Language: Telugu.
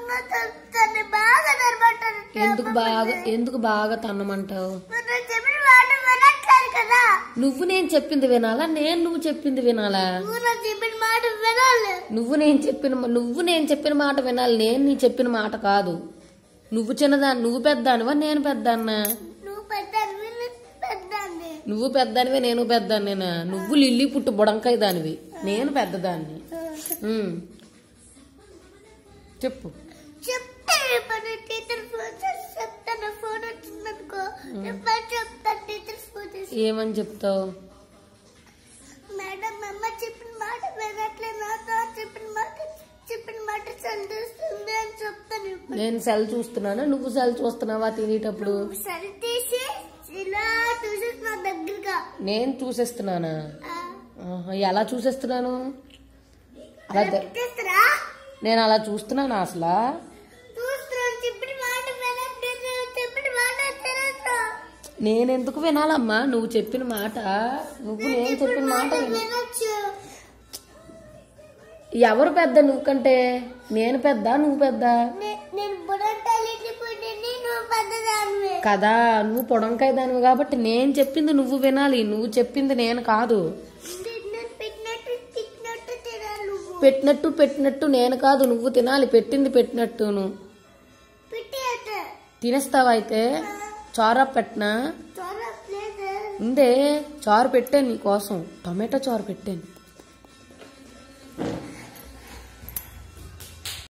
ఇంకా తను బాగా దొరబట్టారు ఎందుకు బాగా ఎందుకు బాగా తన్నమంటావు నేను చెప్పిన మాట వినట్లేదు కదా నువ్వు నేను చెప్పింది వినాలా నేను నువ్వు చెప్పింది వినాలా నువ్వు నాకు చెప్పిన మాట వినాలి నువ్వు నేను చెప్పిన నువ్వు నేను చెప్పిన మాట వినాలి నేను నీ చెప్పిన మాట కాదు నువ్వు చిన్నదాన్ని నువ్వు పెద్దానివా నేను పెద్దాన్నా నువ్వు పెద్ద పెద్దండి నువ్వు పెద్దనివే నేను పెద్దనేనా నువ్వు లిల్లీ పుట్టు బుడంకాయ దానివి నేను పెద్దదాన్ని ఉమ్. చెప్పు చెప్తాను ఇప్పుడు టీచర్ ఫోన్ చేసి చెప్తాను ఫోన్ వచ్చిందనుకో ఇప్పుడు చెప్తాను టీచర్ ఫోన్ చేసి ఏమని చెప్తావు మేడం అమ్మ చెప్పిన మాట వినట్లేదు నాతో చెప్పిన మాట చెప్పిన మాట చదివిస్తుంది అని చెప్తాను ఇప్పుడు నేను సెల్ చూస్తున్నానా నువ్వు సెల్ చూస్తున్నావా తినేటప్పుడు సరి తీసి ఇలా చూసేస్తున్నా దగ్గరగా నేను చూసేస్తున్నానా ఆ, ఆహా, ఎలా చూసేస్తున్నాను అలా ద- చేస్తారా నేను అలా చూస్తున్నాను అసలు చూస్తున్నాను చెప్పిన మాట వినట్లేదు చెప్పిన మాట తెలియదు నేను ఎందుకు వినాలమ్మా నువ్వు చెప్పిన మాట నువ్వు నేను చెప్పిన మాట విను. వినొచ్చు ఎవరు పెద్ద నువ్వు కంటే నేను పెద్ద నువ్వు పెద్ద నే- నేను బుడంటాలి పుట్టింది నువ్వు పెద్దదానివే కదా నువ్వు పొడంకాయ దానివి కాబట్టి నేను చెప్పింది నువ్వు వినాలి నువ్వు చెప్పింది నేను కాదు నేను పెట్టినట్టు తిట్టినట్టు తినాలి నువ్వు పెట్టినట్టు పెట్టినట్టు నేను కాదు నువ్వు తినాలి పెట్టింది పెట్టినట్టును పెట్టి అయితే తినేస్తావా అయితే చారా పెట్టనా చాలా ప్లేస్ ఉందే చారు పెట్టాను నీకోసం టొమాటో చారు పెట్టాను